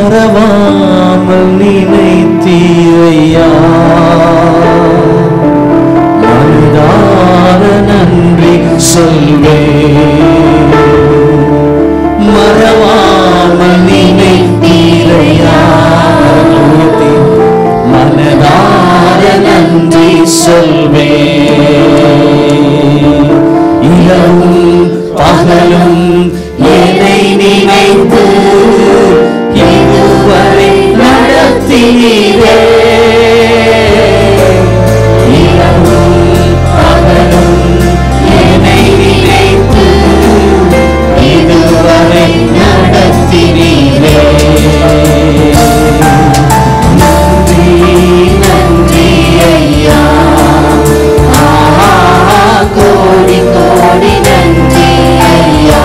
மறவாமல் நினைத்தீரையா மனதார நன்றி சொல்வேன் மறவாமல் நினைத்தீரையா உயர்த்தி மனதார நன்றி சொல்வேன் இரவும் பகலும் என்னை நினைத்து இதுவரை நடத்தினீரே இரவும் பகலும் என்னை நினைத்து இதுவரை நடத்தினீரே நன்றி நன்றி ஐயா ஆஹா, கோடி கோடி நன்றி ஐயா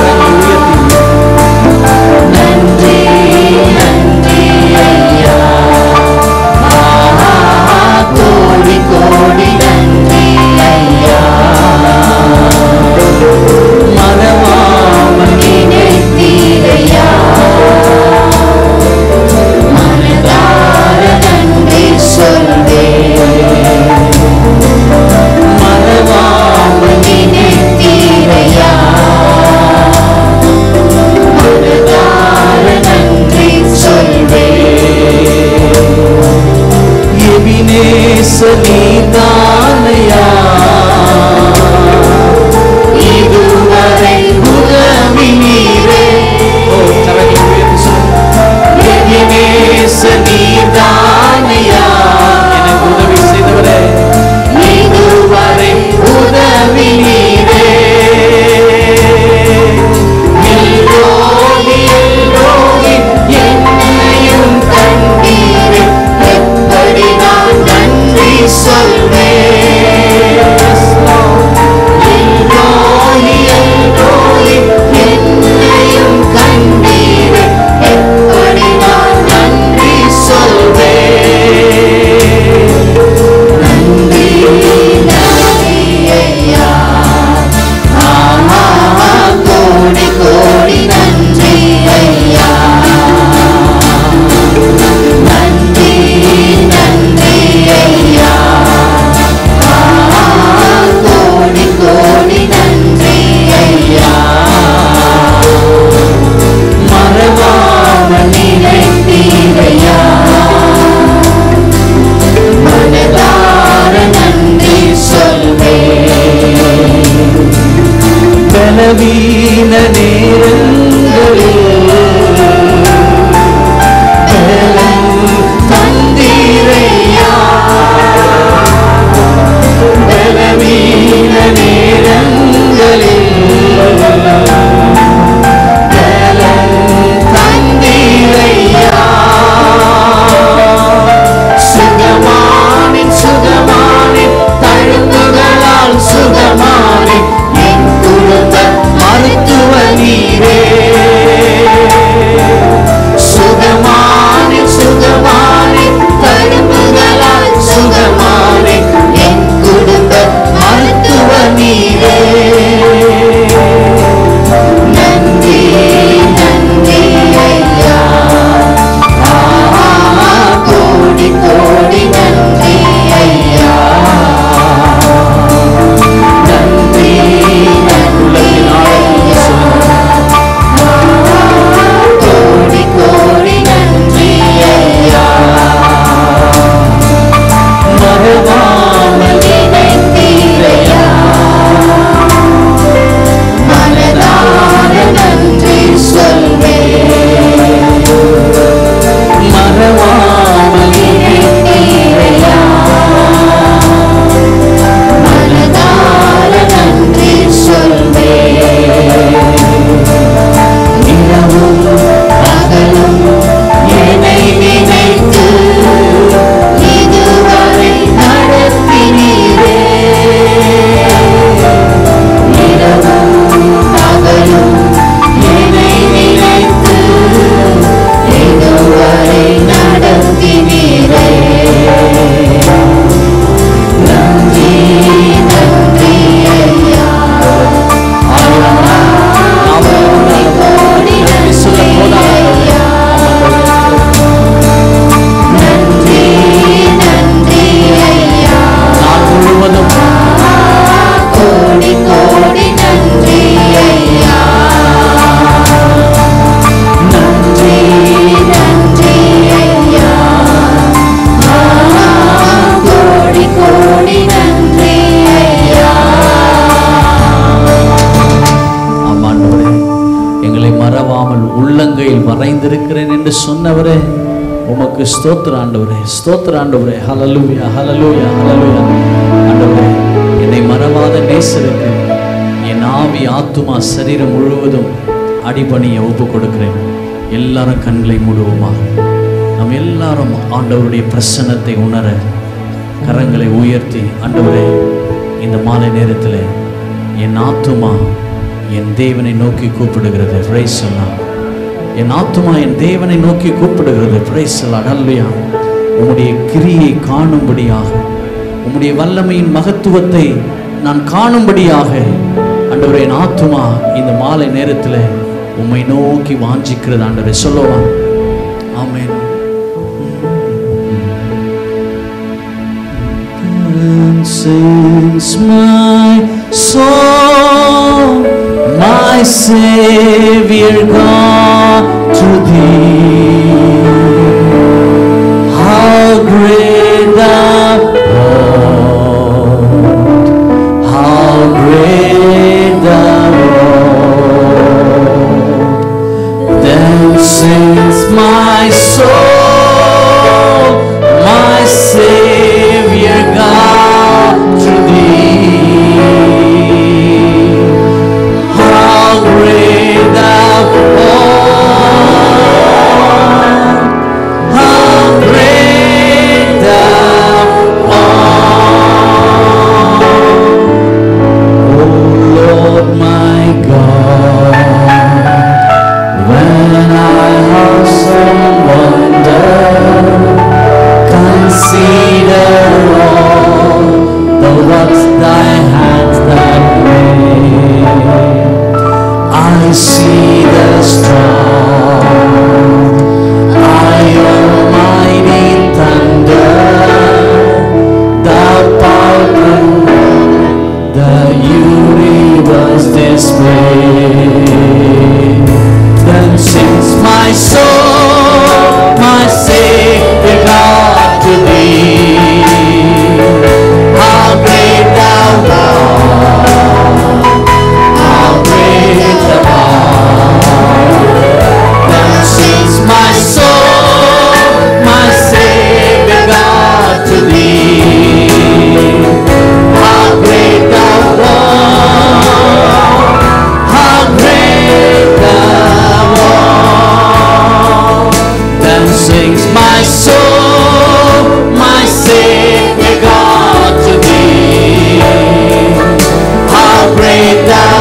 நன்றி நன்றி ஐயா ஆஹா, கோடி கோடி நன்றி ஐயா மறவாமல் நினைத்தீரையா மனதார நன்றி சொல்வேன் மறவாமல் நினைத்தீரையா மனதார நன்றி சொல்வேன் எபினேச நீதானையா இதுவரை உதவினீரே ஓ கரங்களை உயர்த்தி சொல்லுங்க எபினேச நீதானையா எனக்கு உதவி செய்தவரே இதுவரை உதவி நீரே எல்லோரி எல்லோரி என்னையும் கண்டீரே எப்படி நான் நன்றி சொல்வேன் என்று சொன்னவரே உமக்கு ஸ்தோத்திர ஆண்டவரே ஸ்தோத்திர ஆண்டவரே ஹalleluya ஹalleluya ஹalleluya ஆண்டவரே என்னை மறவாத நேசருக்கு என் ஆவி ஆத்துமா சரீரம் முழுவதும் அடிபணிய ஒப்பு கொடுக்கிறேன் எல்லாரும் கண்களை மூடுவோமா நாம் எல்லாரும் ஆண்டவருடைய பிரசன்னத்தை உணர கரங்களை உயர்த்தி ஆண்டவரே இந்த மாலை நேரத்தில் என் ஆத்துமா என் தேவனை நோக்கி கூப்பிடுகிறது பிரைஸ் எல்லாம் என் ஆத்துமா என் தேவனை நோக்கி கூப்பிடுகிறது பிரைஸ் எல்லாம் அல்லையா உம்முடைய கிரியை காணும்படியாக உம்முடைய வல்லமையின் மகத்துவத்தை நான் காணும்படியாக ஆண்டவரே என் ஆத்துமா இந்த மாலை நேரத்தில் உம்மை நோக்கி வாஞ்சிக்கிறது ஆண்டவரே சொல்லுவான் ஆமென் And sings my soul, my Savior God, to thee. How great thou art, how great thou art. Then sings my soul, my Savior God, to thee. How great thou art, how great thou art. O Lord my God, when I awesome wonder consider all the works thy hands that made. I see the strong, I almighty thunder, the power the universe display. Then sings my soul, my Savior God to thee. How great thou art, how great thou art. Then sings my soul, my Savior God to thee. How great thou art, how great thou art. Then sings my soul, my Savior God to thee. How great thou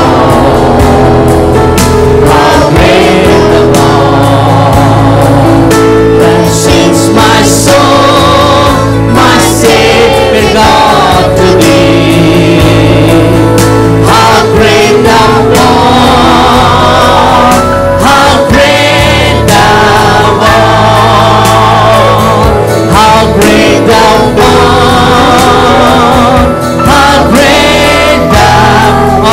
art, how great thou art. Then sings my soul, my Savior God to thee. How great thou art, how great thou art, how great thou art, how great thou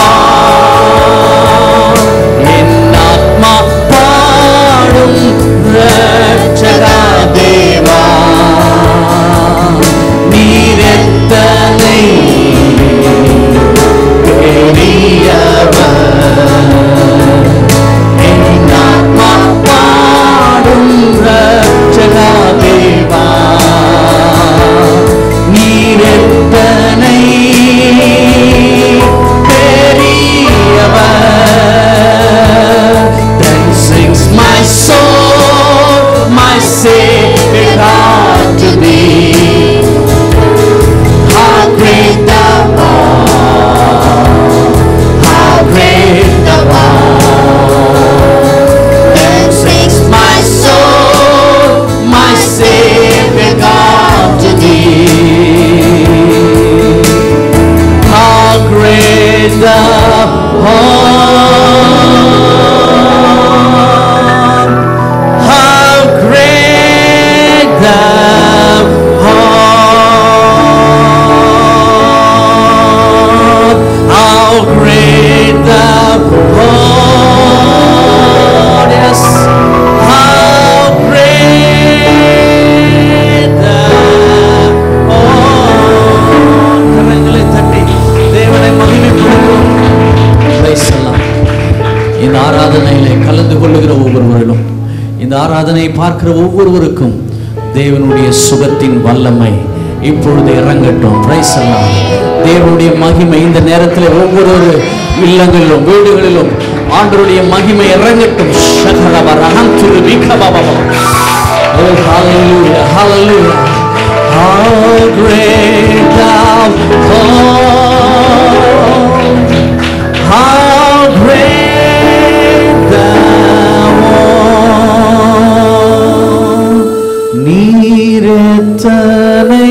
art. என் ஆத்மா பாடும் ரட்சகா தேவா நீர் எத்தனை பெரியவர் என் ஆத்மா பாடும் ரட்சகா தேவா நீர் எத்தனை பெரியவர் Then sings my soul, my Savior God to thee. How great thou art, how great thou art. Then sings my soul, my Savior God to thee. How great thou art, how great thou art, how great thou art, yes, how great thou art. கரங்களை தட்டி தேவனை மகிமைப்படுத்துவோம் Praise the Lord. இந்த ஆராதனையிலே கலந்து கொள்ளுகிற ஒவ்வொருவரிலும் இந்த ஆராதனை பார்க்கிற ஒவ்வொருவருக்கும் தேவனுடைய சுகத்தின் வல்லமை இப்பொழுது இறங்கட்டும் பிரைஸ் எல்லாம் தேவனுடைய மகிமை இந்த நேரத்தில் ஒவ்வொரு இல்லங்களிலும் வீடுகளிலும் ஆண்டருடைய மகிமை இறங்கட்டும் ஷகரபரஹம் துரு விகபபபம். Oh, hallelujah, hallelujah. How great thou art. How great thou art. நீரெத்தனை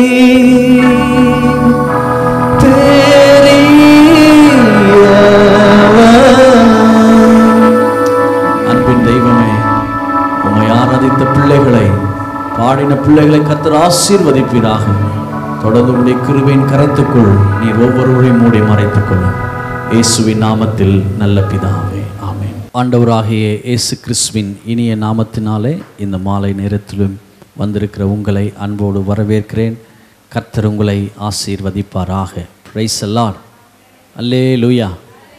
பெரியவர். அன்பின் தெய்வமே உம்மை ஆராதித்த பிள்ளைகளை பாடின பிள்ளைகளை கத்தர் ஆசீர்வதிப்பீராக தொடர்ந்து உடைய கிருபையின் கரத்துக்குள் நீர் ஒவ்வொருவரையும் மூடி மறைத்துக் கொள்ளும் இயேசுவின் நாமத்தில் நல்ல பிதாவே ஆமென் ஆண்டவராகிய இயேசு கிறிஸ்துவின் இனிய நாமத்தினாலே இந்த மாலை நேரத்திலும் வந்திருக்கிற உங்களை அன்போடு வரவேற்கிறேன் கர்த்தர் உங்களை ஆசீர்வதிப்பாராக பிரைஸ் அல்லாட் அல்லே லூயா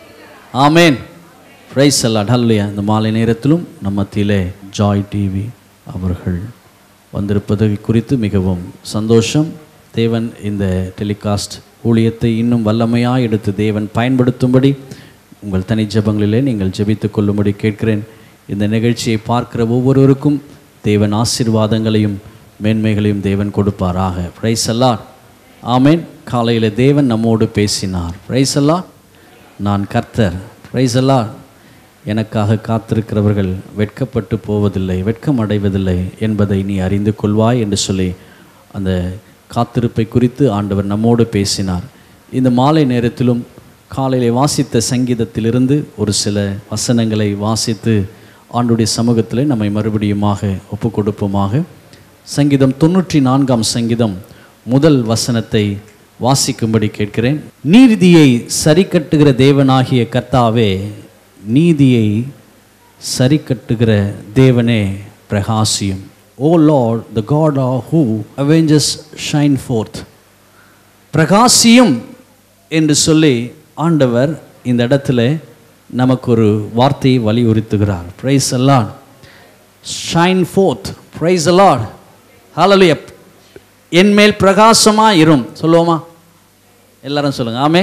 ஆமேன் பிரைஸ் அல்லாட் ஹல்லுயா இந்த மாலை நேரத்திலும் நம்ம மத்தியிலே ஜாய் டிவி அவர்கள் வந்திருப்பது குறித்து மிகவும் சந்தோஷம் தேவன் இந்த டெலிகாஸ்ட் ஊழியத்தை இன்னும் வல்லமையாக எடுத்து தேவன் பயன்படுத்தும்படி உங்கள் தனி ஜெபங்களிலே நீங்கள் ஜெபித்துக் கொள்ளும்படி கேட்கிறேன் இந்த நிகழ்ச்சியை பார்க்கிற ஒவ்வொருவருக்கும் தேவன் ஆசீர்வாதங்களையும் மேன்மைகளையும் தேவன் கொடுப்பாராக பிரைஸ் அல்லாட் ஆமேன் காலையில் தேவன் நம்மோடு பேசினார் பிரைஸ் அல்லாட் நான் கர்த்தர் பிரைஸ் அல்லாட் எனக்காக காத்திருக்கிறவர்கள் வெட்கப்பட்டு போவதில்லை வெட்கம் அடைவதில்லை என்பதை நீ அறிந்து கொள்வாய் என்று சொல்லி அந்த காத்திருப்பை குறித்து ஆண்டவர் நம்மோடு பேசினார் இந்த மாலை நேரத்திலும் காலையிலே வாசித்த சங்கீதத்திலிருந்து ஒரு சில வசனங்களை வாசித்து ஆண்டுடைய சமூகத்தில் நம்மை மறுபடியுமாக ஒப்பு கொடுப்போமாக சங்கீதம் தொண்ணூற்றி நான்காம் சங்கீதம் முதல் வசனத்தை வாசிக்கும்படி கேட்கிறேன் நீதியை சரி கட்டுகிற தேவனாகிய கர்த்தாவே நீதியை சரி கட்டுகிற தேவனே பிரகாசியும் O Lord the God ah who avenges shine forth பிரகாசியும் என்று சொல்லி ஆண்டவர் இந்த இடத்துல நமக்கு ஒரு வார்த்தையை வலியுறுத்துகிறார் praise the Lord shine forth praise the Lord ஹalleluya என் மேல் பிரகாசமா இரும் சொல்லுவோமா எல்லாரும் சொல்லுங்க ஆமே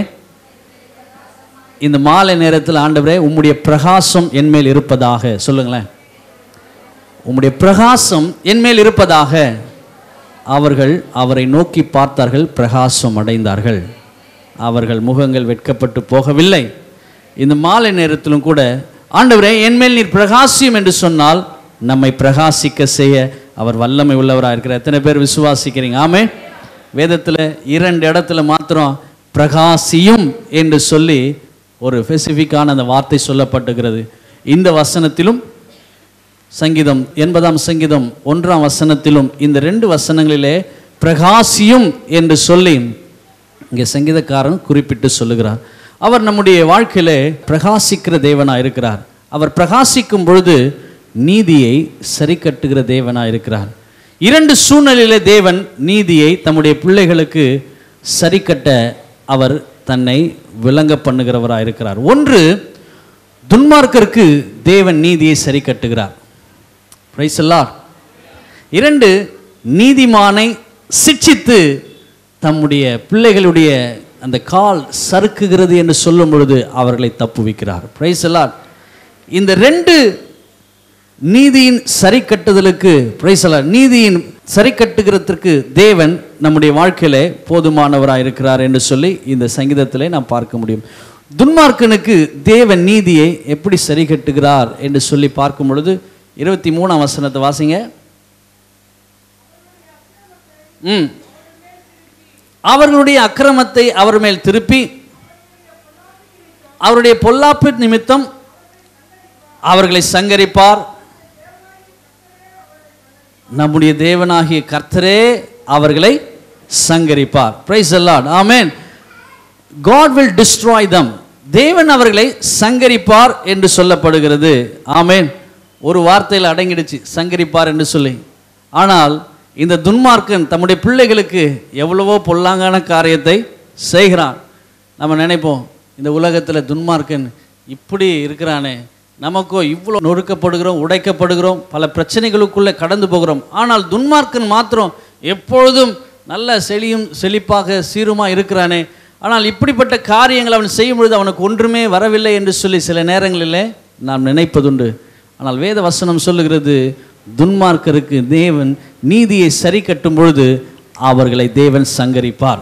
இந்த மாலை நேரத்தில் ஆண்டவரே உம்முடைய பிரகாசம் என் மேல் இருப்பதாக சொல்லுங்களேன் உம்முடைய பிரகாசம் என் மேல் இருப்பதாக அவர்கள் அவரை நோக்கி பார்த்தார்கள் பிரகாசம் அடைந்தார்கள் அவர்கள் முகங்கள் வெட்கப்பட்டு போகவில்லை இந்த மாலை நேரத்திலும் கூட ஆண்டவரே என் மேல் நீர் பிரகாசியம் என்று சொன்னால் நம்மை பிரகாசிக்க செய்ய அவர் வல்லமை உள்ளவராக இருக்கிறார் எத்தனை பேர் விசுவாசிக்கிறீங்க ஆமே வேதத்தில் இரண்டு இடத்துல மாத்திரம் பிரகாசியும் என்று சொல்லி ஒரு ஸ்பெசிஃபிக்கான அந்த வார்த்தை சொல்லப்பட்டுகிறது இந்த வசனத்திலும் சங்கீதம் எண்பதாம் சங்கீதம் ஒன்றாம் வசனத்திலும் இந்த ரெண்டு வசனங்களிலே பிரகாசியும் என்று சொல்லி இங்கே சங்கீதக்காரன் குறிப்பிட்டு சொல்லுகிறார் அவர் நம்முடைய வாழ்க்கையிலே பிரகாசிக்கிற தேவனாக இருக்கிறார் அவர் பிரகாசிக்கும் பொழுது நீதியை சரி கட்டுகிற தேவனாக இருக்கிறார் இரண்டு சூழ்நிலையிலே தேவன் நீதியை தம்முடைய பிள்ளைகளுக்கு சரி கட்ட அவர் தன்னை விளங்க பண்ணுகிறவராக இருக்கிறார் ஒன்று துன்மார்க்கருக்கு தேவன் நீதியை சரி கட்டுகிறார் பிரைஸ் இரண்டு நீதிமானை சிட்சித்து தம்முடைய பிள்ளைகளுடைய அந்த கால் சறுக்குகிறது என்று சொல்லும் பொழுது அவர்களை தப்புவிக்கிறார் பிரைஸ் இந்த ரெண்டு நீதியின் சரி கட்டுதலுக்கு பிரைஸ் நீதியின் சரி கட்டுகிறதற்கு தேவன் நம்முடைய வாழ்க்கையிலே போதுமானவராக இருக்கிறார் என்று சொல்லி இந்த சங்கீதத்திலே நாம் பார்க்க முடியும் துன்மார்க்கனுக்கு தேவன் நீதியை எப்படி சரி கட்டுகிறார் என்று சொல்லி பார்க்கும் பொழுது இருபத்தி மூணாம் வசனத்தை வாசிங்க ம் அவர்களுடைய அக்கிரமத்தை அவர் மேல் திருப்பி அவருடைய பொல்லாப்பு நிமித்தம் அவர்களை சங்கரிப்பார் நம்முடைய தேவனாகிய கர்த்தரே அவர்களை சங்கரிப்பார் பிரைஸ் அல்லாட் ஆமென் காட் வில் டிஸ்ட்ராய் தம் தேவன் அவர்களை சங்கரிப்பார் என்று சொல்லப்படுகிறது ஆமென் ஒரு வார்த்தையில் அடங்கிடுச்சு சங்கரிப்பார் என்று சொல்லி ஆனால் இந்த துன்மார்க்கன் தம்முடைய பிள்ளைகளுக்கு எவ்வளவோ பொல்லாங்கான காரியத்தை செய்கிறான் நம்ம நினைப்போம் இந்த உலகத்தில் துன்மார்க்கன் இப்படி இருக்கிறானே நமக்கோ இவ்வளோ நொறுக்கப்படுகிறோம் உடைக்கப்படுகிறோம் பல பிரச்சனைகளுக்குள்ளே கடந்து போகிறோம் ஆனால் துன்மார்க்கன் மாத்திரம் எப்பொழுதும் நல்ல செழியும் செழிப்பாக சீருமா இருக்கிறானே ஆனால் இப்படிப்பட்ட காரியங்களை அவன் செய்யும் பொழுது அவனுக்கு ஒன்றுமே வரவில்லை என்று சொல்லி சில நேரங்களிலே நாம் நினைப்பதுண்டு ஆனால் வேத வசனம் சொல்லுகிறது துன்மார்க்கருக்கு தேவன் நீதியை சரி கட்டும் பொழுது அவர்களை தேவன் சங்கரிப்பார்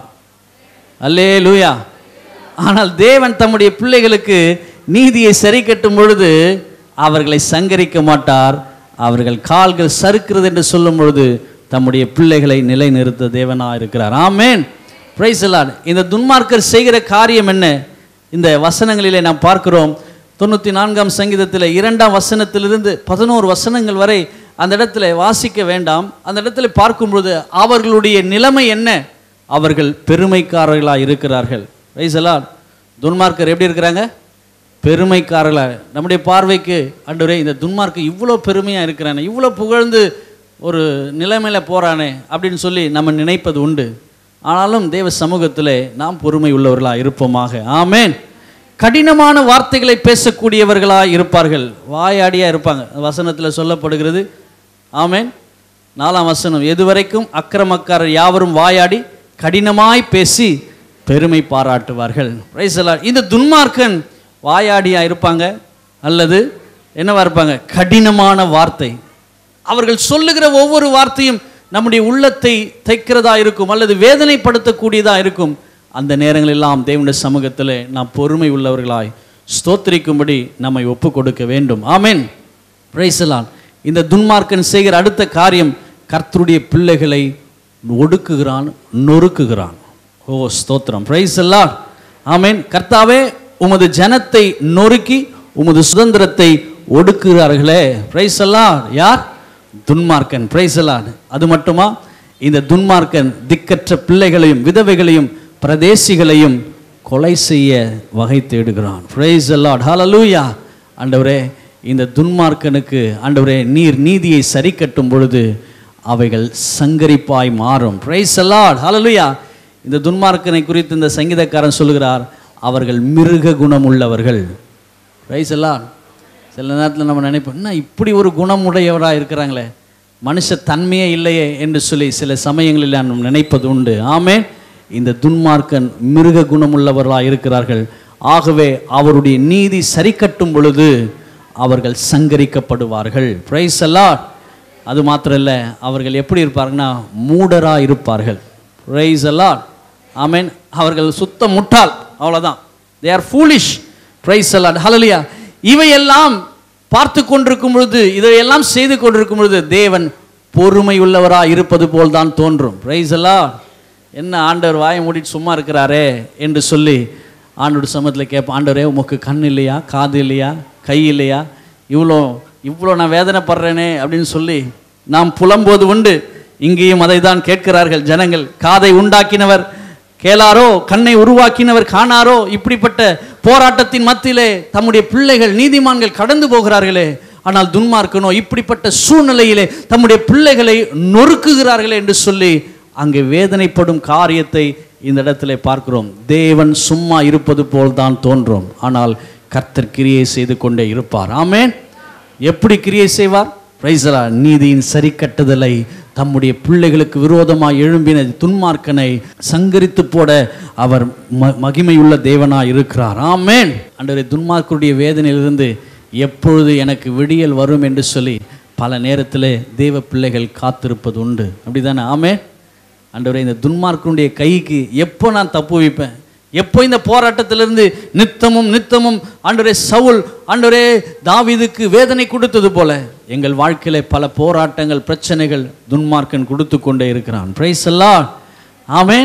அல்லே லூயா ஆனால் தேவன் தம்முடைய பிள்ளைகளுக்கு நீதியை சரி கட்டும் பொழுது அவர்களை சங்கரிக்க மாட்டார் அவர்கள் கால்கள் சறுக்கிறது என்று சொல்லும் பொழுது தம்முடைய பிள்ளைகளை நிலைநிறுத்த தேவனாக இருக்கிறார் ஆமேன் பிரைஸ் இந்த துன்மார்க்கர் செய்கிற காரியம் என்ன இந்த வசனங்களிலே நாம் பார்க்கிறோம் தொண்ணூற்றி நான்காம் சங்கீதத்தில் இரண்டாம் வசனத்திலிருந்து பதினோரு வசனங்கள் வரை அந்த இடத்துல வாசிக்க வேண்டாம் அந்த இடத்துல பார்க்கும்பொழுது அவர்களுடைய நிலைமை என்ன அவர்கள் பெருமைக்காரர்களாக இருக்கிறார்கள் வைசலால் துன்மார்க்கர் எப்படி இருக்கிறாங்க பெருமைக்காரர்களாக நம்முடைய பார்வைக்கு அன்றுவரே இந்த துன்மார்க்கு இவ்வளோ பெருமையாக இருக்கிறானே இவ்வளோ புகழ்ந்து ஒரு நிலைமையில் போகிறானே அப்படின்னு சொல்லி நம்ம நினைப்பது உண்டு ஆனாலும் தேவ சமூகத்தில் நாம் பொறுமை உள்ளவர்களாக இருப்போமாக ஆமேன் கடினமான வார்த்தைகளை பேசக்கூடியவர்களாக இருப்பார்கள் வாயாடியாக இருப்பாங்க வசனத்தில் சொல்லப்படுகிறது ஆமேன் நாலாம் வசனம் எதுவரைக்கும் அக்கிரமக்காரர் யாவரும் வாயாடி கடினமாய் பேசி பெருமை பாராட்டுவார்கள் Praise the Lord. இந்த துன்மார்க்கன் வாயாடியாக இருப்பாங்க அல்லது என்னவா இருப்பாங்க கடினமான வார்த்தை அவர்கள் சொல்லுகிற ஒவ்வொரு வார்த்தையும் நம்முடைய உள்ளத்தை தைக்கிறதா இருக்கும் அல்லது வேதனைப்படுத்தக்கூடியதா இருக்கும் அந்த நேரங்களெல்லாம் தேவனுடைய சமூகத்தில் நாம் பொறுமை உள்ளவர்களாய் ஸ்தோத்திரிக்கும்படி நம்மை ஒப்பு கொடுக்க வேண்டும் ஆமென் பிரைசலான் இந்த துன்மார்க்கன் செய்கிற அடுத்த காரியம் கர்த்தருடைய பிள்ளைகளை ஒடுக்குகிறான் நொறுக்குகிறான் ஓ ஸ்தோத்திரம் பிரைஸ் எல்லாம் ஆமென் கர்த்தாவே உமது ஜனத்தை நொறுக்கி உமது சுதந்திரத்தை ஒடுக்குகிறார்களே பிரைஸ் எல்லாம் யார் துன்மார்க்கன் பிரைஸ் எல்லாம் அது மட்டுமா இந்த துன்மார்க்கன் திக்கற்ற பிள்ளைகளையும் விதவைகளையும் பிரதேசிகளையும் கொலை செய்ய வகை தேடுகிறான் பிரைஸ் அல்லாட் ஹalleluya ஆண்டவரே இந்த துன்மார்க்கனுக்கு ஆண்டவரே நீர் நீதியை சரி கட்டும் பொழுது அவைகள் சங்கரிப்பாய் மாறும் பிரைஸ் அல்லாட் ஹalleluya இந்த துன்மார்க்கனை குறித்து இந்த சங்கீதக்காரன் சொல்கிறார் அவர்கள் மிருக குணம் உள்ளவர்கள் பிரைஸ் அல்லாட் சில நேரத்தில் நம்ம நினைப்போம் என்ன இப்படி ஒரு குணமுடையவராக இருக்கிறாங்களே மனுஷ தன்மையே இல்லையே என்று சொல்லி சில சமயங்களில் நாம் நினைப்பது உண்டு ஆமே இந்த துன்மார்க்கன் மிருக குணமுள்ளவர்களாக இருக்கிறார்கள் ஆகவே அவருடைய நீதி சரி கட்டும் பொழுது அவர்கள் சங்கரிக்கப்படுவார்கள் பிரைஸ் அல்லாட் அது மாத்திரம் இல்லை அவர்கள் எப்படி இருப்பார்கள்னா மூடராக இருப்பார்கள் பிரைஸ் அல்லாட் ஆமேன் அவர்கள் சுத்த முட்டாள் அவ்வளோதான் they are foolish praise the Lord ஹலலியா இவையெல்லாம் பார்த்து கொண்டிருக்கும் பொழுது இதையெல்லாம் செய்து கொண்டிருக்கும் பொழுது தேவன் பொறுமை உள்ளவராக இருப்பது போல் தான் தோன்றும் பிரைஸ் எல்லாம் என்ன ஆண்டவர் வாயை மூடிட்டு சும்மா இருக்கிறாரே என்று சொல்லி ஆண்டோட சமத்தில் கேட்பேன் ஆண்டவரே உமக்கு கண் இல்லையா காது இல்லையா கை இல்லையா இவ்வளோ இவ்வளோ நான் வேதனைப்படுறேனே அப்படின்னு சொல்லி நாம் புலம்போது உண்டு இங்கேயும் அதை தான் கேட்கிறார்கள் ஜனங்கள் காதை உண்டாக்கினவர் கேளாரோ கண்ணை உருவாக்கினவர் காணாரோ இப்படிப்பட்ட போராட்டத்தின் மத்தியிலே தம்முடைய பிள்ளைகள் நீதிமான்கள் கடந்து போகிறார்களே ஆனால் துன்மார்க்கனோ இப்படிப்பட்ட சூழ்நிலையிலே தம்முடைய பிள்ளைகளை நொறுக்குகிறார்களே என்று சொல்லி அங்கே வேதனைப்படும் காரியத்தை இந்த இடத்துல பார்க்கிறோம் தேவன் சும்மா இருப்பது போல் தான் தோன்றும் ஆனால் கர்த்தர் கிரியை செய்து கொண்டே இருப்பார் ஆமென் எப்படி கிரியை செய்வார் பிரைசலா நீதியின் சரி கட்டுதலை தம்முடைய பிள்ளைகளுக்கு விரோதமாய் எழும்பின துன்மார்க்கனை சங்கரித்து போட அவர் ம மகிமையுள்ள தேவனாய் இருக்கிறார் ஆமேன் அன்றரை துன்மார்க்கருடைய வேதனையிலிருந்து எப்பொழுது எனக்கு விடியல் வரும் என்று சொல்லி பல நேரத்தில் தேவ பிள்ளைகள் காத்திருப்பது உண்டு அப்படிதானே ஆமே ஆண்டவரே இந்த துன்மார்க்கனுடைய கைக்கு எப்போ நான் தப்பு வைப்பேன் எப்போ இந்த போராட்டத்திலிருந்து நித்தமும் நித்தமும் ஆண்டவரே சவுல் ஆண்டவரே தாவீதுக்கு வேதனை கொடுத்தது போல எங்கள் வாழ்க்கையில பல போராட்டங்கள் பிரச்சனைகள் துன்மார்க்கன் கொடுத்து கொண்டே இருக்கிறான் பிரைஸ் எல்லாம் ஆமேன்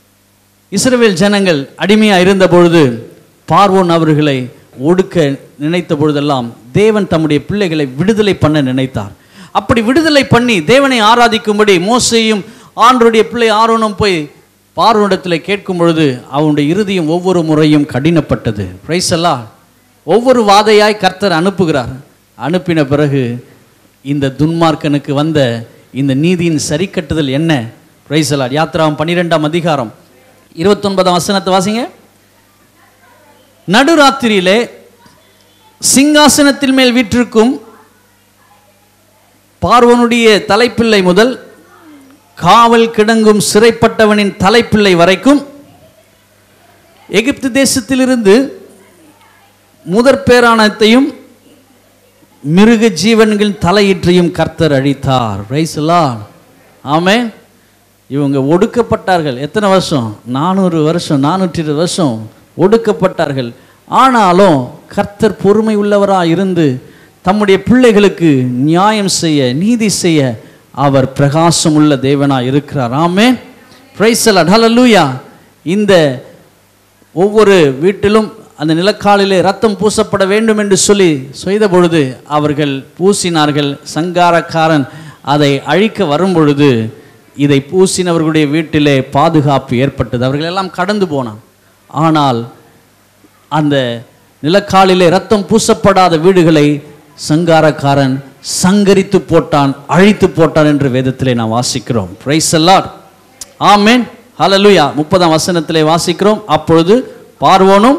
இஸ்ரவேல் ஜனங்கள் அடிமையா இருந்த பொழுது பார்வோன் அவர்களை ஒடுக்க நினைத்த பொழுதெல்லாம் தேவன் தம்முடைய பிள்ளைகளை விடுதலை பண்ண நினைத்தார் அப்படி விடுதலை பண்ணி தேவனை ஆராதிக்கும்படி மோசையும் ஆண்டருடைய பிள்ளை ஆரோனும் போய் பார்வனிடத்தில் கேட்கும் பொழுது அவனுடைய இறுதியும் ஒவ்வொரு முறையும் கடினப்பட்டது பிரைஸ் எல்லாம் ஒவ்வொரு வாதையாய் கர்த்தர் அனுப்புகிறார் அனுப்பின பிறகு இந்த துன்மார்க்கனுக்கு வந்த இந்த நீதியின் சரி கட்டுதல் என்ன பிரைஸ் எல்லாம் யாத்திராவும் பன்னிரெண்டாம் அதிகாரம் இருபத்தொன்பதாம் வசனத்தை வாசிங்க நடுராத்திரியிலே சிங்காசனத்தின் மேல் வீற்றிருக்கும் பார்வனுடைய தலைப்பிள்ளை முதல் காவல் கிடங்கும் சிறைப்பட்டவனின் தலைப்பிள்ளை வரைக்கும் எகிப்து தேசத்திலிருந்து முதற் பேரானத்தையும் மிருக ஜீவன்களின் தலையீற்றையும் கர்த்தர் அழித்தார் ரைஸ்லா ஆமே இவங்க ஒடுக்கப்பட்டார்கள் எத்தனை வருஷம் நானூறு வருஷம் நானூற்றி இருபது வருஷம் ஒடுக்கப்பட்டார்கள் ஆனாலும் கர்த்தர் பொறுமை உள்ளவராக இருந்து தம்முடைய பிள்ளைகளுக்கு நியாயம் செய்ய நீதி செய்ய அவர் பிரகாசம் உள்ள தேவனாக இருக்கிறார் ஆமே பிரைசலட் ஹalleluya இந்த ஒவ்வொரு வீட்டிலும் அந்த நிலக்காலிலே ரத்தம் பூசப்பட வேண்டும் என்று சொல்லி செய்த பொழுது அவர்கள் பூசினார்கள் சங்காரக்காரன் அதை அழிக்க வரும் பொழுது இதை பூசினவர்களுடைய வீட்டிலே பாதுகாப்பு ஏற்பட்டது அவர்கள் எல்லாம் கடந்து போனான் ஆனால் அந்த நிலக்காலிலே ரத்தம் பூசப்படாத வீடுகளை சங்காரக்காரன் சங்கரித்து போட்டான் அழித்து போட்டான் என்று வேதத்திலே நாம் வாசிக்கிறோம் பிரைஸ் அல்லாட் ஆமேன் ஹalleluya முப்பதாம் வசனத்திலே வாசிக்கிறோம் அப்பொழுது பார்வோனும்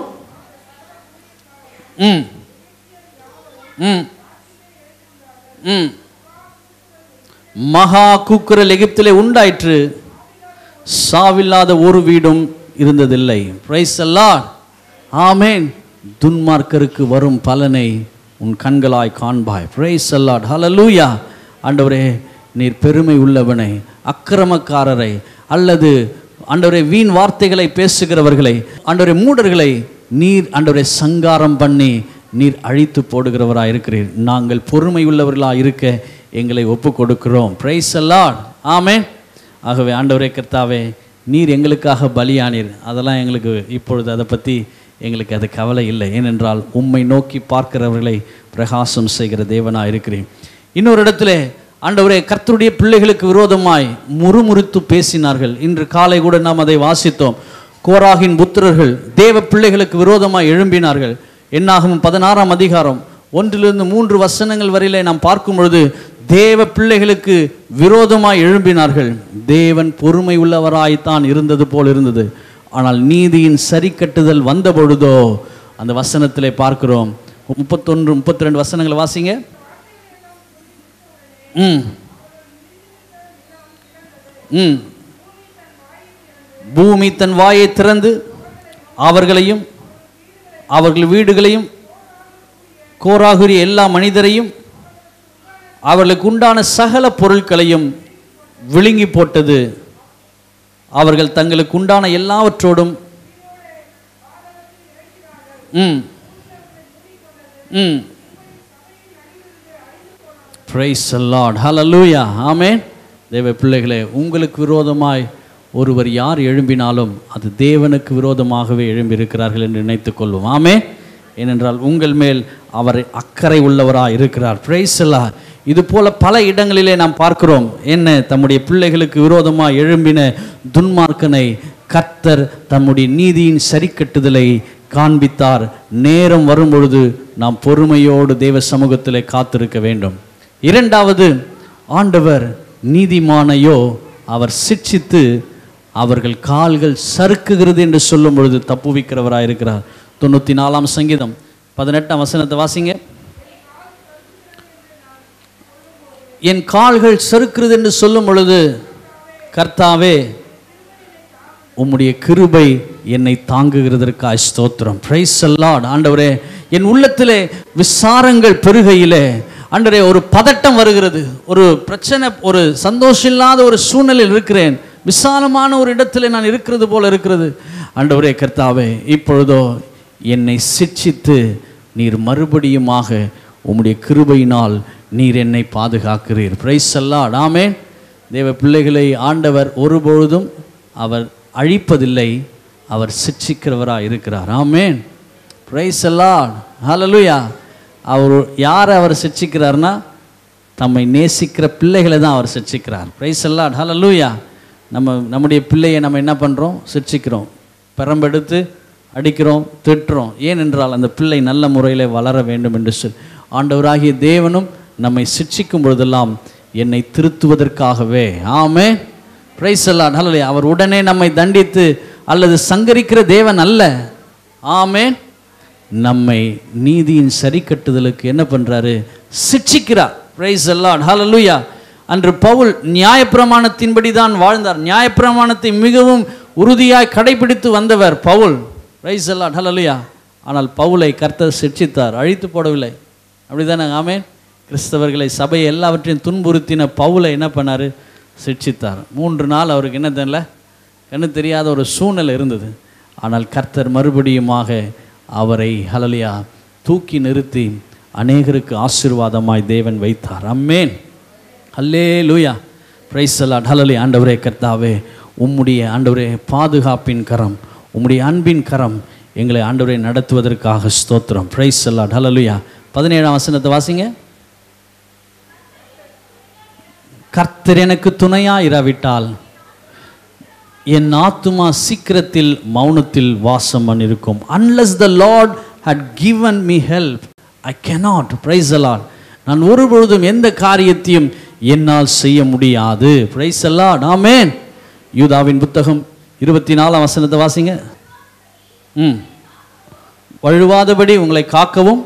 ம் ம் ம் மகா கூக்குரல் எகிப்திலே உண்டாயிற்று சாவில்லாத ஒரு வீடும் இருந்ததில்லை பிரைஸ் அல்லாட் ஆமேன் துன்மார்க்கருக்கு வரும் பலனை உன் கண்களாய் காண்பாய் பிரைஸ் அல்லாட் ஹalleluya ஆண்டவரே நீர் பெருமை உள்ளவனை அக்கிரமக்காரரை அல்லது ஆண்டவரே வீண் வார்த்தைகளை பேசுகிறவர்களை ஆண்டவரே மூடர்களை நீர் ஆண்டவரை சங்காரம் பண்ணி நீர் அழித்து போடுகிறவராக இருக்கிறீர் நாங்கள் பொறுமை உள்ளவர்களாக இருக்க எங்களை ஒப்பு கொடுக்கிறோம் பிரைஸ் அல்லாட் ஆமே ஆகவே ஆண்டவரே கர்த்தாவே நீர் எங்களுக்காக பலியானீர் அதெல்லாம் எங்களுக்கு இப்பொழுது அதை பற்றி எங்களுக்கு அது கவலை இல்லை ஏனென்றால் உம்மை நோக்கி பார்க்கிறவர்களை பிரகாசம் செய்கிற தேவனாக இருக்கிறேன் இன்னொரு இடத்துல ஆண்டவரே கர்த்தருடைய பிள்ளைகளுக்கு விரோதமாய் முறுமுறுத்து பேசினார்கள் இன்று காலை கூட நாம் அதை வாசித்தோம் கோராகின் புத்திரர்கள் தேவ பிள்ளைகளுக்கு விரோதமாய் எழும்பினார்கள் என்னாகும் பதினாறாம் அதிகாரம் ஒன்றிலிருந்து மூன்று வசனங்கள் வரையிலே நாம் பார்க்கும் பொழுது தேவ பிள்ளைகளுக்கு விரோதமாய் எழும்பினார்கள் தேவன் பொறுமை உள்ளவராய்த்தான் இருந்தது போல் இருந்தது ஆனால் நீதியின் சரி கட்டுதல் வந்த பொழுதோ அந்த வசனத்திலே பார்க்கிறோம் முப்பத்தொன்று முப்பத்தி ரெண்டு வசனங்களை வாசிங்க ம் ம் பூமி தன் வாயை திறந்து அவர்களையும் அவர்கள் வீடுகளையும் கோராகுரிய எல்லா மனிதரையும் அவர்களுக்கு உண்டான சகல பொருட்களையும் விழுங்கி போட்டது அவர்கள் தங்களுக்கு உண்டான எல்லாவற்றோடும் ம் ம் பிரைஸ் அல்லாட் ஹalleluya ஆமென் தேவ பிள்ளைகளே உங்களுக்கு விரோதமாய் ஒருவர் யார் எழும்பினாலும் அது தேவனுக்கு விரோதமாகவே எழும்பியிருக்கிறார்கள் என்று நினைத்துக் கொள்வோம் ஆமே ஏனென்றால் உங்கள் மேல் அவர் அக்கறை உள்ளவராக இருக்கிறார் பிரைஸ் அல்லாஹ் இது போல பல இடங்களிலே நாம் பார்க்கிறோம் என்ன தம்முடைய பிள்ளைகளுக்கு விரோதமாக எழும்பின துன்மார்க்கனை கர்த்தர் தம்முடைய நீதியின் சரிக்கட்டுதலை காண்பித்தார் நேரம் வரும்பொழுது நாம் பொறுமையோடு தேவ சமூகத்திலே காத்திருக்க வேண்டும் இரண்டாவது ஆண்டவர் நீதிமானையோ அவர் சிட்சித்து அவர்கள் கால்கள் சறுக்குகிறது என்று சொல்லும் பொழுது தப்புவிக்கிறவராக இருக்கிறார் தொண்ணூற்றி நாலாம் சங்கீதம் பதினெட்டாம் வசனத்தை வாசிங்க என் கால்கள் சறுக்கிறது என்று சொல்லும் பொழுது கர்த்தாவே உம்முடைய கிருபை என்னை தாங்குகிறதற்காய் ஸ்தோத்திரம் பிரைஸ் அல்லாட் ஆண்டவரே என் உள்ளத்திலே விசாரங்கள் பெருகையிலே ஆண்டவரே ஒரு பதட்டம் வருகிறது ஒரு பிரச்சனை ஒரு சந்தோஷம் இல்லாத ஒரு சூழ்நிலையில் இருக்கிறேன் விசாலமான ஒரு இடத்திலே நான் இருக்கிறது போல இருக்கிறது ஆண்டவரே கர்த்தாவே இப்பொழுதோ என்னை சிட்சித்து நீர் மறுபடியுமாக உம்முடைய கிருபையினால் நீர் என்னை பாதுகாக்கிறீர் பிரைஸ் அல்லாட் ஆமென் தேவ பிள்ளைகளை ஆண்டவர் ஒருபொழுதும் அவர் அழிப்பதில்லை அவர் சிட்சிக்கிறவராக இருக்கிறார் ஆமேன் பிரைஸ் எல்லாம் ஹalleluya அவர் யாரை அவர் சிட்சிக்கிறார்னா தம்மை நேசிக்கிற பிள்ளைகளை தான் அவர் சிட்சிக்கிறார் பிரைஸ் எல்லாம் ஹalleluya நம்ம நம்முடைய பிள்ளையை நம்ம என்ன பண்ணுறோம் சிட்சிக்கிறோம் பெரம்பெடுத்து அடிக்கிறோம் திட்டுறோம் ஏனென்றால் அந்த பிள்ளை நல்ல முறையில் வளர வேண்டும் என்று சொல் ஆண்டவராகிய தேவனும் நம்மை சிட்சிக்கும் பொழுதெல்லாம் என்னை திருத்துவதற்காகவே ஆமே பிரைஸ் எல்லாம் நல்ல அவர் உடனே நம்மை தண்டித்து அல்லது சங்கரிக்கிற தேவன் அல்ல ஆமே நம்மை நீதியின் சரி கட்டுதலுக்கு என்ன பண்றாரு சிட்சிக்கிறார் பிரைஸ் எல்லாம் ஹalleluya அன்று பவுல் நியாயப்பிரமாணத்தின்படி தான் வாழ்ந்தார் நியாயப்பிரமாணத்தை மிகவும் உறுதியாய் கடைபிடித்து வந்தவர் பவுல் பிரைஸ் எல்லாம் ஹalleluya ஆனால் பவுலை கர்த்தர் சிட்சித்தார் அழித்து போடவில்லை அப்படிதானே ஆமென் கிறிஸ்தவர்களை சபை எல்லாவற்றையும் துன்புறுத்தின பவுலை என்ன பண்ணாரு சிட்சித்தார் மூன்று நாள் அவருக்கு என்ன தெரியல கண்ணு தெரியாத ஒரு சூழ்நிலை இருந்தது ஆனால் கர்த்தர் மறுபடியுமாக அவரை ஹலலியா தூக்கி நிறுத்தி அநேகருக்கு ஆசீர்வாதமாய் தேவன் வைத்தார் அம்மேன் அல்லே லூயா பிரைஸ் அலாட் ஹலலி ஆண்டவரே கர்த்தாவே உம்முடைய ஆண்டவரே பாதுகாப்பின் கரம் உம்முடைய அன்பின் கரம் எங்களை ஆண்டவரை நடத்துவதற்காக ஸ்தோத்திரம் பிரைஸ் அலாட் ஹலலுயா பதினேழாம் வசனத்தை வாசிங்க கர்த்தர் எனக்கு துணையா இராவிட்டால் என் ஆத்துமா சீக்கிரத்தில் மௌனத்தில் வாசம் பண்ணிருக்கும் unless the Lord had given me help I cannot praise the lord நான் ஒரு பொழுதும் எந்த காரியத்தையும் என்னால் செய்ய முடியாது பிரைஸ் அல்லாட் ஆமென் யூதாவின் புத்தகம் இருபத்தி நாலாம் வசனத்தை வாசிங்க ம் வழுவாதபடி உங்களை காக்கவும்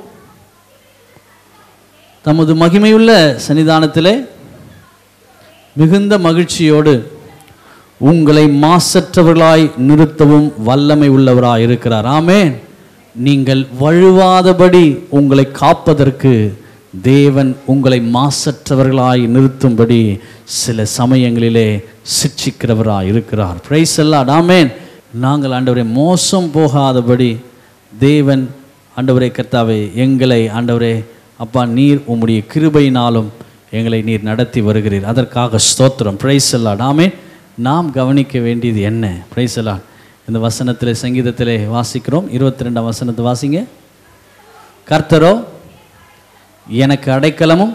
தமது மகிமையுள்ள சன்னிதானத்திலே மிகுந்த மகிழ்ச்சியோடு உங்களை மாசற்றவர்களாய் நிறுத்தவும் வல்லமை உள்ளவராய் இருக்கிறார் ஆமென் நீங்கள் வழுவாதபடி உங்களை காப்பதற்கு தேவன் உங்களை மாசற்றவர்களாய் நிறுத்தும்படி சில சமயங்களிலே சிட்சிக்கிறவராய் இருக்கிறார் பிரைஸ் எல்லாம் ஆமென் நாங்கள் ஆண்டவரை மோசம் போகாதபடி தேவன் ஆண்டவரே கர்த்தாவே எங்களை ஆண்டவரே அப்பா நீர் உம்முடைய கிருபையினாலும் எங்களை நீர் நடத்தி வருகிறீர் அதற்காக ஸ்தோத்திரம் பிரைஸ் எல்லாம் ஆமென் நாம் கவனிக்க வேண்டியது என்ன பிரைஸ் எல்லாம் இந்த வசனத்திலே சங்கீதத்திலே வாசிக்கிறோம் இருபத்தி ரெண்டாம் வசனத்தை வாசிங்க கர்த்தரோ எனக்கு அடைக்கலமும்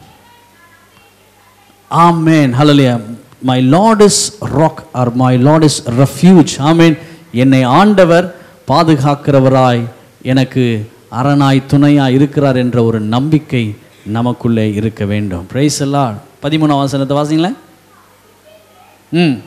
ஆமேன் ஹalleluya my Lord is rock or my Lord is refuge ஆமேன் என்னை ஆண்டவர் பாதுகாக்கிறவராய் எனக்கு அரணாய் துணையாய் இருக்கிறார் என்ற ஒரு நம்பிக்கை நமக்குள்ளே இருக்க வேண்டும் பிரைஸ் எல்லாம் பதிமூணாம் வசனத்தை வாசிங்களேன் ம்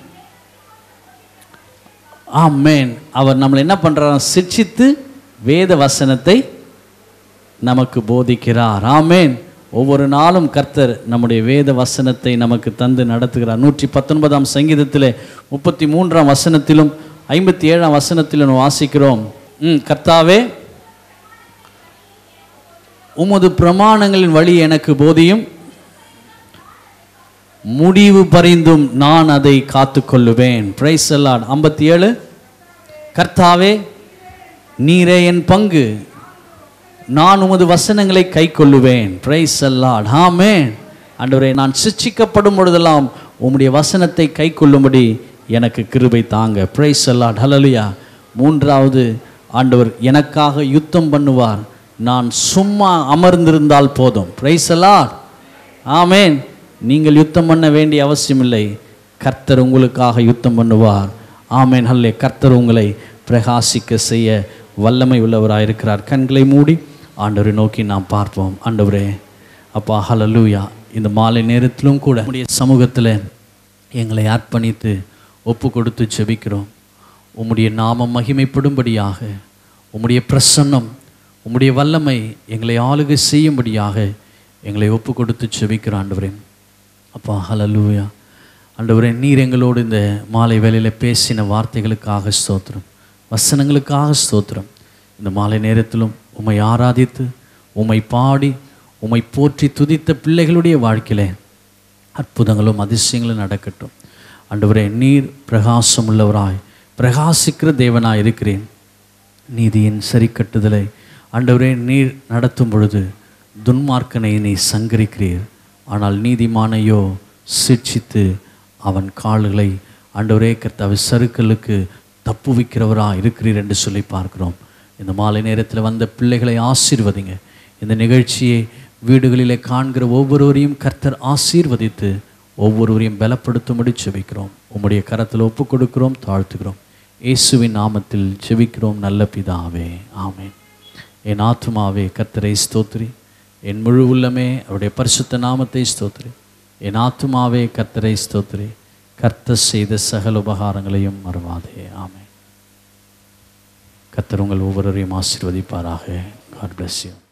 ஆமேன் அவர் நம்மளை என்ன பண்றார் சிட்சித்து வேத வசனத்தை நமக்கு போதிக்கிறார் ஆமேன் ஒவ்வொரு நாளும் கர்த்தர் நம்முடைய வேத வசனத்தை நமக்கு தந்து நடத்துகிறார் நூற்றி பத்தொன்பதாம் சங்கீதத்திலே முப்பத்தி மூன்றாம் வசனத்திலும் ஐம்பத்தி ஏழாம் வசனத்திலும் வாசிக்கிறோம் ம் கர்த்தாவே உமது பிரமாணங்களின் வழி எனக்கு போதியும் முடிவு பரிந்தும் நான் அதை காத்துக்கொள்ளுவேன் பிரைஸ் அல்லாட் ஐம்பத்தி ஏழு கர்த்தாவே நீரே என் பங்கு நான் உமது வசனங்களை கை கொள்ளுவேன் பிரைஸ் அல்லாட் ஆமென் ஆண்டவரே நான் சிட்சிக்கப்படும் பொழுதெல்லாம் உம்முடைய வசனத்தை கை கொள்ளும்படி எனக்கு கிருபை தாங்க பிரைஸ் அல்லாட் ஹலலுயா மூன்றாவது ஆண்டவர் எனக்காக யுத்தம் பண்ணுவார் நான் சும்மா அமர்ந்திருந்தால் போதும் பிரைஸ் அல்லாட் ஆமென் நீங்கள் யுத்தம் பண்ண வேண்டிய அவசியமில்லை கர்த்தர் உங்களுக்காக யுத்தம் பண்ணுவார் ஆமென் ஹல்லே கர்த்தர் உங்களை பிரகாசிக்க செய்ய வல்லமை உள்ளவராக இருக்கிறார் கண்களை மூடி ஆண்டவரை நோக்கி நாம் பார்ப்போம் ஆண்டவரே அப்பா ஹலலூயா இந்த மாலை நேரத்திலும் கூட நம்முடைய சமூகத்தில் எங்களை அர்ப்பணித்து ஒப்பு கொடுத்து ஜெபிக்கிறோம் உம்முடைய நாமம் மகிமைப்படும்படியாக உம்முடைய பிரசன்னம் உம்முடைய வல்லமை எங்களை ஆளுகை செய்யும்படியாக எங்களை ஒப்பு கொடுத்து ஜெபிக்கிறோம் ஆண்டவரே அப்பா ஹலலூயா ஆண்டவரே நீர் எங்களோடு இந்த மாலை வேளையில் பேசின வார்த்தைகளுக்காக ஸ்தோத்திரம் வசனங்களுக்காக ஸ்தோத்திரம் இந்த மாலை நேரத்திலும் உம்மை ஆராதித்து உம்மை பாடி உம்மை போற்றி துதித்த பிள்ளைகளுடைய வாழ்க்கையிலே அற்புதங்களும் அதிசயங்களும் நடக்கட்டும் ஆண்டவரே நீர் பிரகாசம் உள்ளவராய் பிரகாசிக்கிற தேவனாய் இருக்கிறேன் நீதியின் சரி கட்டுதலை ஆண்டவரே நீர் நடத்தும் பொழுது துன்மார்க்கனை நீ சங்கரிக்கிறீர் ஆனால் நீதிமானையோ சிட்சித்து அவன் கால்களை ஆண்டவரே கர்த்தாவை சறுக்கலுக்கு தப்புவிக்கிறவரா இருக்கிறீர் என்று சொல்லி பார்க்கிறோம் இந்த மாலை நேரத்தில் வந்த பிள்ளைகளை ஆசீர்வதிங்க இந்த நிகழ்ச்சியை வீடுகளிலே காண்கிற ஒவ்வொருவரையும் கர்த்தர் ஆசீர்வதித்து ஒவ்வொருவரையும் பலப்படுத்தும்படி செபிக்கிறோம் உம்முடைய கரத்தில் ஒப்பு கொடுக்கிறோம் தாழ்த்துகிறோம் இயேசுவின் நாமத்தில் செபிக்கிறோம் நல்ல பிதாவே ஆமென் என் ஆத்துமாவே கர்த்தரை ஸ்தோத்திரி என் முழு உள்ளமே அவருடைய பரிசுத்த நாமத்தை ஸ்தோத்திரி என் ஆத்துமாவே கர்த்தரை ஸ்தோத்திரி கர்த்தர் செய்த சகல உபகாரங்களையும் மறவாதே ஆமென் கர்த்தர் உங்கள் ஒவ்வொருவரையும் ஆசீர்வதிப்பாராக காட் bless you